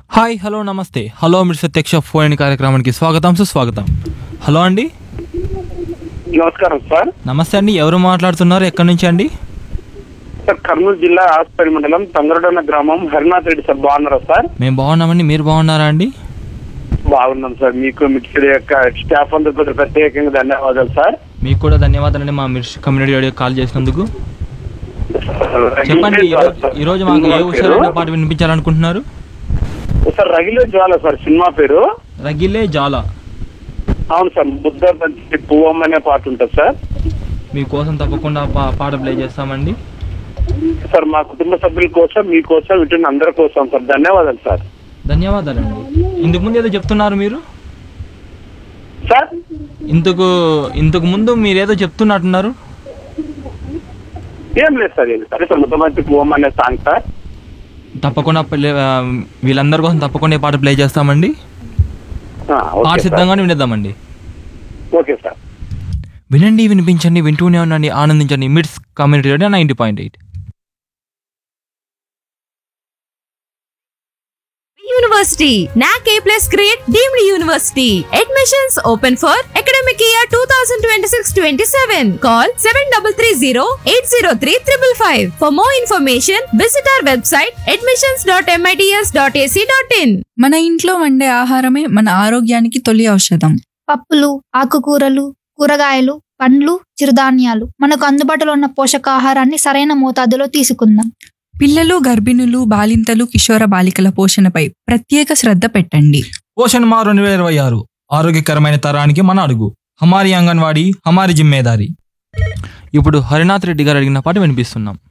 Hi hello నమస్తే hello మీరు ప్రత్యక్ష ఫోన్ కార్యక్రమానికి స్వాగతం సుస్వాగతం హలో అండి నమస్కారం సార్ నమస్తే అండి ఎవరు మాట్లాడుతున్నారు ఎక్కడి నుంచి అండి సార్ కర్నూలు జిల్లా ఆస్పరి మండలం తంగరడన్న గ్రామం హరినాథ్ రెడ్డి సార్ బాగున్నారా సార్ మేము బాగున్నామండి మీరు బాగున్నారా అండి బాగున్నాం సార్ మీకు మిక్సర్ యొక్క స్టాఫ్ అందరికీ ప్రత్యేకంగా ధన్యవాదాలు సార్ మీకు కూడా ధన్యవాదాలండి మా మిర్చి కమ్యూనిటీ రేడియో కాల్ చేసినందుకు చెప్పండి ఈరోజు- ఈరోజు మాకు ఏ హుషారైన పాట వినిపించాలనుకుంటున్నారు సార్ రగిలే జ్వాల సార్ సినిమా పేరు రగిలే జాల అవును సార్ బుద్ధ బంతి పువ్వం అనే పాట ఉంటుంది సార్ మీకోసం తప్పకుండా పా- పాట ప్లే చేస్తామండి సార్ మా కుటుంబ సభ్యుల కోసం మీకోసం ఇటు అందరి కోసం సార్ ధన్యవాదాలు సార్ ధన్యవాదాలండి ఇంతకు ముందు ఏదో చెప్తున్నారు మీరు సార్ ఇంతకు ఇంతకు ముందు మీరు ఏదో చెప్తున్నట్టున్నారు ఏం లేదు సార్ ఏం సరే సార్ బుద్ధ బంతి పువ్వం అనే సాంగ్ సార్ తప్పకుండా ప్లే- ఆ, వీళ్ళందరి కోసం తప్పకుండా ఈ పాట ప్లే చేస్తామండి ఆ, ఓకే పాట సార్. సిద్ధంగానే వినేద్దామండి ఓకే సార్ వినండి వినిపించండి వింటూనే ఉండండి ఆనందించండి mids community radio ninety point eight University. NAC A plus grade deemed university. Admissions open for academic year 2026-27. Call 7330-803-555. For more information, visit our website admissions.mits.ac.in. మన ఇంట్లో వండే ఆహారమే మన ఆరోగ్యానికి తొలి ఔషధం పప్పులు ఆకుకూరలు కూరగాయలు పండ్లు చిరుధాన్యాలు మనకు అందుబాటులో ఉన్న పోషకాహారాన్ని సరైన మోతాదులో తీసుకుందాం పిల్లలు గర్భిణులు బాలింతలు కిషోర బాలికల పోషణపై ప్రత్యేక శ్రద్ధ పెట్టండి పోషణ్ మా రెండు వేల ఇరవై ఆరు ఆరోగ్యకరమైన తరానికి మన అడుగు హమారి అంగన్వాడీ హమారి జిమ్మేదారి ఇప్పుడు హరినాథ్ రెడ్డి గారు అడిగిన పాట వినిపిస్తున్నాం